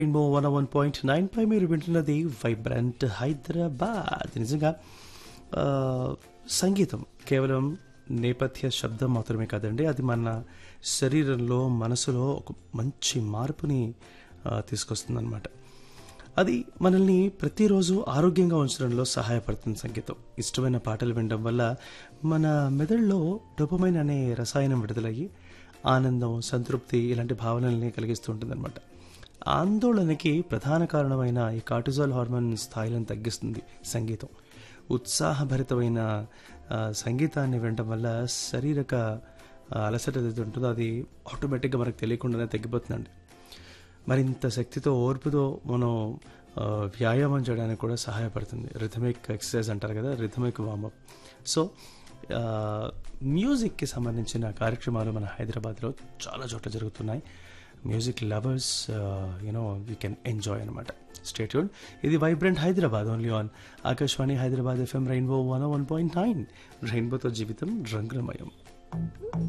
rainbow one one point nine పై మీరు వింటున్నది వైబ్రెంట్ హైదరాబాద్ నిజంగా ఆ, సంగీతం కేవలం నేపథ్య శబ్దం మాత్రమే కాదండి అది మన శరీరంలో మనసులో ఒక మంచి మార్పుని తీసుకొస్తుంది అది మనల్ని ప్రతిరోజు ఆరోగ్యంగా ఉంచడంలో సహాయపడుతుంది సంగీతం ఇష్టమైన పాటలు వినడం వల్ల మన మెదడులో డొపమైన్ అనే రసాయనం విడుదలయ్యి ఆనందం సంతృప్తి ఇలాంటి భావనల్ని కలిగిస్తూ ఉంటుందన్నమాట ఆందోళనకి ప్రధాన కారణమైన ఈ కార్టిజాల్ హార్మోన్ స్థాయిలను తగ్గిస్తుంది సంగీతం ఉత్సాహభరితమైన ఆ, సంగీతాన్ని వినడం వల్ల శారీరక ఆ, అలసట ఏదైతే ఉంటుందో అది ఆటోమేటిక్గా మనకు తెలియకుండానే తగ్గిపోతుందండి మరింత శక్తితో ఓర్పుతో మనం ఆ, వ్యాయామం చేయడానికి కూడా సహాయపడుతుంది రిథమిక్ ఎక్సర్సైజ్ అంటారు కదా రిథమిక్ వార్మప్ సో ఆ, మ్యూజిక్కి సంబంధించిన కార్యక్రమాలు మన హైదరాబాద్లో చాలా చోట్ల జరుగుతున్నాయి music lovers you know we can enjoy అనమాట స్టేట్యూడ్ ఇది vibrant Hyderabad only on Akashvani Hyderabad FM Rainbow one one point nine రెయిన్బోతో జీవితం రంగులమయం